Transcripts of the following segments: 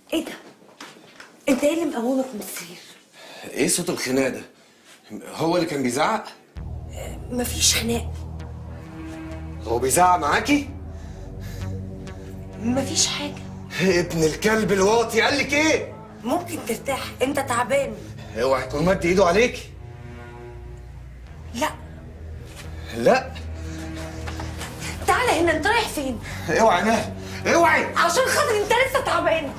ايه ده؟ انت ايه اللي مقومك من السرير؟ ايه صوت الخناق ده هو اللي كان بيزعق مفيش خناق هو بيزعق معاكي مفيش حاجة ابن الكلب الواطي قال لك ايه ممكن ترتاح انت تعبان اوعى يكون مد ايده عليكي لا لا تعالى هنا انت رايح فين؟ اوعى نهى اوعي عشان خاطر انت لسه تعبان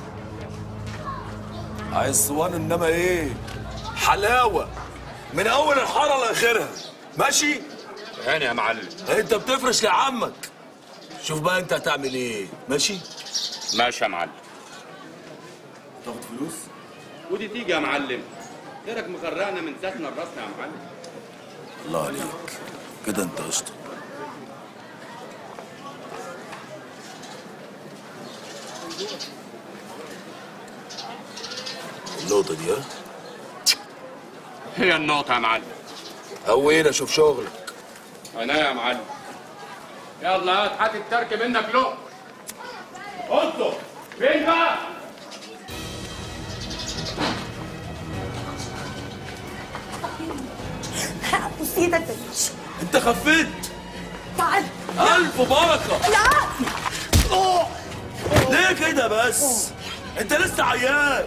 عايز صوان انما ايه حلاوه من اول الحاره لاخرها ماشي هاني يا معلم انت بتفرش لعمك شوف بقى انت هتعمل ايه ماشي ماشي يا معلم تاخد فلوس ودي تيجي يا معلم غيرك مغرقنا من ساكنه راسنا يا معلم الله عليك كده انت قشطه النقطة دي ها؟ هي النقطه يا معلم هوينا اشوف شغلك انا يا معلم يلا هات هات الترك منك له قلته فين بقى بص ايدك بلاش انت خفيت تعال الف بركه لا ليه كده بس انت لسه عيان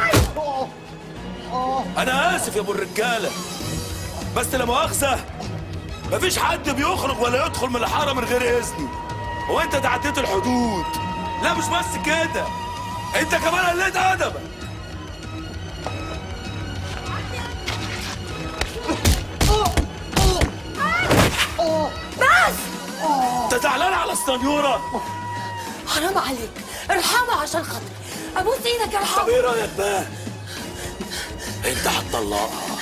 انا اسف يا ابو الرجاله بس لا مؤاخذه مفيش حد بيخرج ولا يدخل من الحاره من غير اذني هو انت تعديت الحدود لا مش بس كده انت كمان قلت ادبك بس انت زعلان على السنيوره حرام عليك ارحمها عشان خاطري ابوس ايدك طب ارحمها ايه رايك بقى انت هتطلقها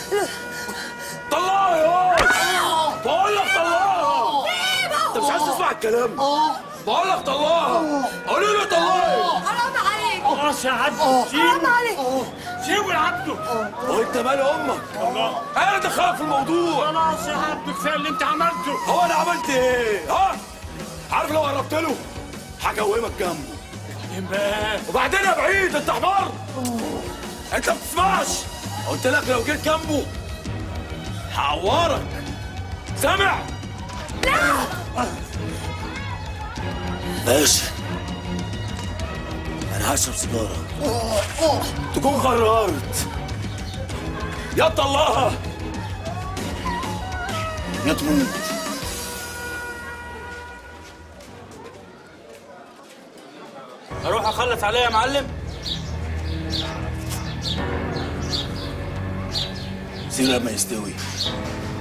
طلقها يا واد. بقول لك طلقها انت مش عايز تسمع الكلام بقول لك طلقها قولي له طلقها حرام عليك خلاص يا عبد حرام سيبه عليك سيبه يا عبده وانت مال امك انا دخلت في الموضوع خلاص يا عبده كفايه اللي انت عملته هو انا عملت ايه ها عارف لو قربت له هجومك جنبه بقى وبعدين يا بعيد انت حمار انت ما بتسمعش قلت لك لو جيت جنبه هعورك سامع ماشي انا هشرب سيجاره تكون قررت يا تطلقها يا تموت اروح اخلص عليها يا معلم سيب لما يستوي